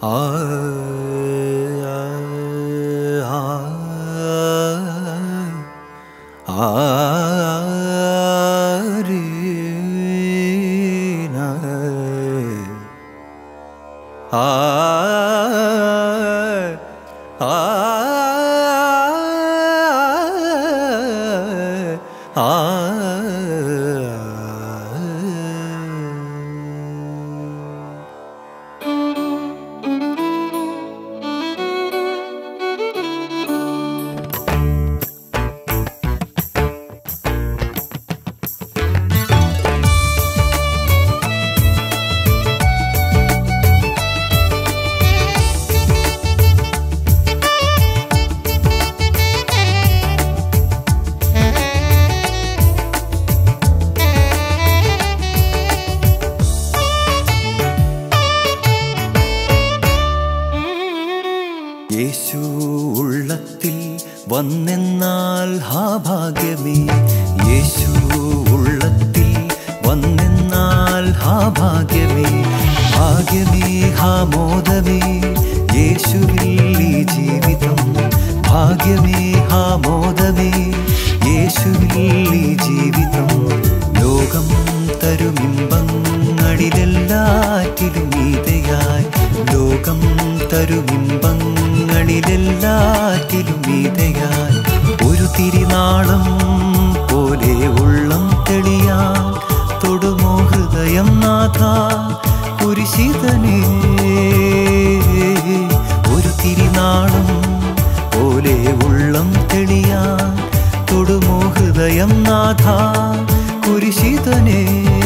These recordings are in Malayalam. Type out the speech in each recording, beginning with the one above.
ആ ആ ആ യേശു ഉള്ളത്തിൽ വന്നെന്നാൽ ഹാ ഭാഗ്യമേ യേശു ഉള്ളത്തിൽ വന്നെന്നാൽ ഹാ ഭാഗ്യമേ ഭാഗ്യമേ ഹാ മോദമേ യേശുവിൽ ഈ ജീവിതം ഭാഗ്യമേ ഹാ മോദമേ യേശുവിൽ ഈ ജീവിതം ലോകം തരുമിമ്പങ്ങളിലെല്ലാറ്റിലും മീതയായി ലോകം തരുമിമ്പങ്ങളിലെല്ലാറ്റിലും മീതയായി ഒരു തിരിനാളം പോലെ ഉള്ളം തെളിയാൻ തൊടുമോ ഹൃദയം നാഥ കുരിശിതനേ ഒരു തിരിനാളം പോലെ ഉള്ളം തെളിയാൻ തൊടുമോ ഹൃദയം നാഥ കുരിശിതനേ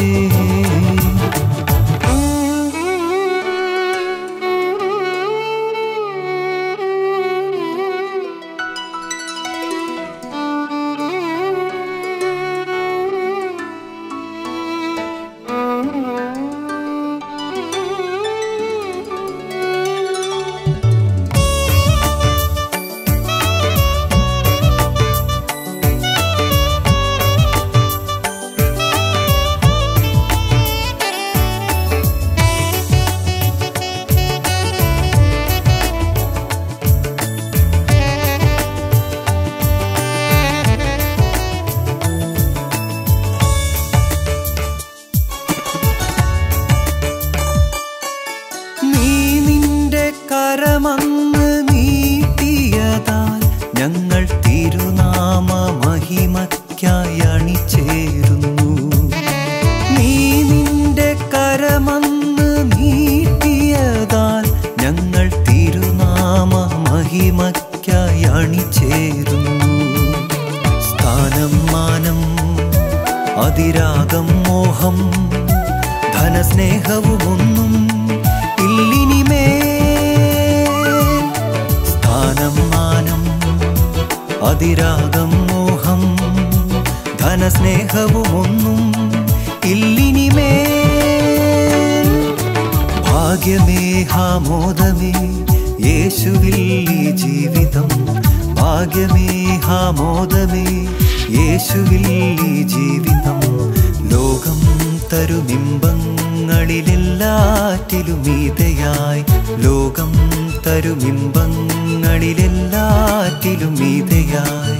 നീ നിന്റെ കരമങ്ങ് നീട്ടിയതാൽ ഞങ്ങൾ തിരുനാമ മഹിമയ്ക്കായി അണിചേരുന്നു നീ നിന്റെ കരമങ്ങ് നീട്ടിയതാൽ ഞങ്ങൾ തിരുനാമ മഹിമയ്ക്കായി അണിചേരുന്നു സ്ഥാനം മാനം അതിരാഗം മോഹം ധനസ്നേഹവുമൊന്നും ഇല്ലിനിമേ സ്ഥാനം മാനം അതിരാഗം മോഹം ധനസ്നേഹവുമൊന്നും ഇല്ലിനിമേ ഭാഗ്യമേ ഹാമോദമേ യേശുവിൽ ഈ ജീവിതം ഭാഗ്യമേ ഹാമോദമേ യേശുവിൽ ഈ ജീവിതം ലോകം തരുമിമ്പങ്ങളിലെല്ലാറ്റിലും മീതയായി ലോകം തരുമിമ്പങ്ങളിലെല്ലാറ്റിലും മീതയായി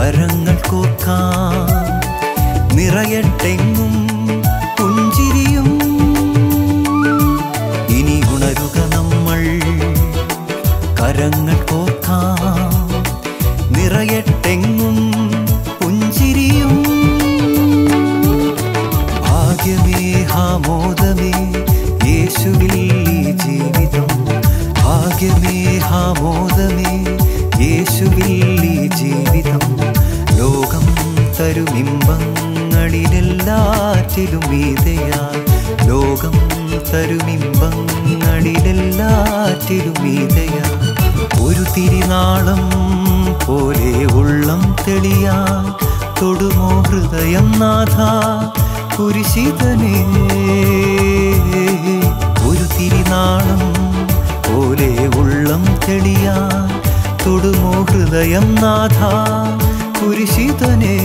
കരങ്ങൾ കോർക്കാം നിറയട്ടെങ്ങും പുഞ്ചിരിയും ഇനി ഉണരുക നമ്മൾ കരങ്ങൾ കോർക്കാം നിറയട്ടെങ്ങും പുഞ്ചിരിയും ഭാഗ്യമേ ഹാമോദമേ യേശുവിൽ ഈ ജീവിതം ഭാഗ്യമേ ഹാമോദമേ യേശുവിൽ ഈ ജീവിതം ലോകം തരുമിമ്പങ്ങളിലെല്ലാറ്റിലും മീതയായി ലോകം തരുമിമ്പങ്ങളിലെല്ലാറ്റിലും മീതയായി ഒരു തിരിനാളം പോലെ ഉള്ളം തെളിയാൻ തൊടുമോ ഹൃദയം നാഥ കുരിശിതനേ ഒരു തിരിനാളം പോലെ ഉള്ളം തെളിയാൻ തൊടുമോ ഹൃദയം നാഥ കുരിശിതനേ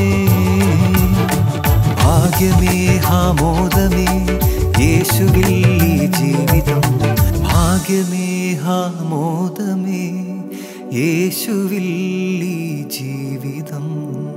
ഭാഗ്യമേ ഹാമോദമേ യേശുവിൽ ഈ ജീവിതം ഭാഗ്യമേ ഹാമോദമേ യേശുവിൽ ഈ ജീവിതം